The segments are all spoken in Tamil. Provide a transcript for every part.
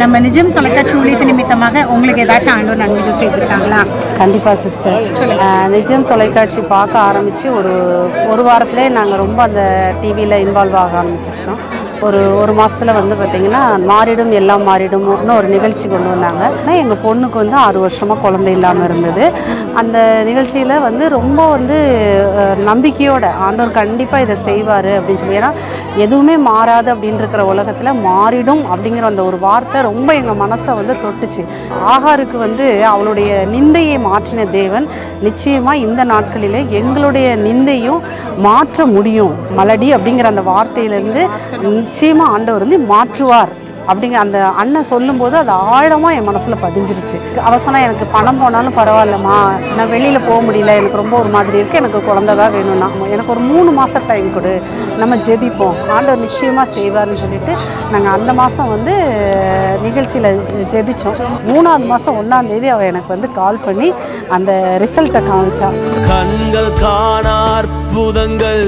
நம்ம நிஜம் தொலைக்காட்சி ஊழியத்து நிமித்தமாக உங்களுக்கு ஏதாச்சும் ஆண்டவர் நன்மைகள் செய்திருக்காங்களா கண்டிப்பாக சிஸ்டர் நிஜம் தொலைக்காட்சி பார்க்க ஆரம்பித்து ஒரு ஒரு வாரத்திலே நாங்கள் ரொம்ப அந்த டிவியில் இன்வால்வ் ஆக ஆரம்பிச்சிருச்சோம் ஒரு ஒரு மாதத்தில் வந்து பார்த்திங்கன்னா மாறிடும் எல்லாம் மாறிடும்னு ஒரு நிகழ்ச்சி கொண்டு வந்தாங்க ஆனால் எங்கள் பொண்ணுக்கு வந்து ஆறு வருஷமாக குழந்தை இல்லாமல் இருந்தது அந்த நிகழ்ச்சியில் வந்து ரொம்ப வந்து அஹ், நம்பிக்கையோட ஆண்டவர் கண்டிப்பாக இதை செய்வார் அப்படின்னு சொல்லி ஏன்னா எதுவுமே மாறாது அப்படின்னு இருக்கிற உலகத்தில் மாறிடும் அப்படிங்கிற அந்த ஒரு வார்த்தை ரொம்ப எங்கள் மனசை வந்து தொட்டுச்சு ஆகாருக்கு வந்து அவளுடைய நிந்தையை மாற்றின தேவன் நிச்சயமாக இந்த நாட்களில் எங்களுடைய நிந்தையும் மாற்ற முடியும் மலடி அப்படிங்கிற அந்த வார்த்தையிலேருந்து நிச்சயமாக ஆண்டவர் வந்து மாற்றுவார் அப்படிங்கிற அந்த அண்ணன் சொல்லும்போது அது ஆழமாக என் மனசில் பதிஞ்சிருச்சு அவ சொன்னா எனக்கு பணம் போனாலும் பரவாயில்லம்மா நான் வெளியில் போக முடியல எனக்கு ரொம்ப ஒரு மாதிரி இருக்குது எனக்கு குழந்தை தான் வேணும்னா எனக்கு ஒரு மூணு மாதம் டைம் கொடு நம்ம ஜெபிப்போம் ஆண்டவர் நிச்சயமாக செய்வார்னு சொல்லிட்டு நாங்கள் அந்த மாதம் வந்து நிகழ்ச்சியில் ஜெபிச்சோம் மூணாவது மாதம் ஒன்றாம் தேதி அவள் எனக்கு வந்து கால் பண்ணி அந்த ரிசல்ட்டை காமிச்சா கண்கள் காண அற்புதங்கள்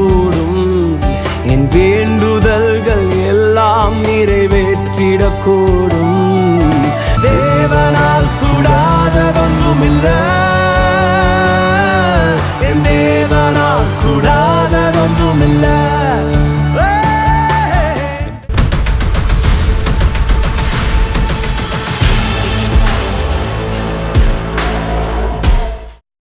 செய்திடக்கூடும் என் வேண்டுதல்கள் எல்லாம் நிறைவேற்றிடக்கூடும்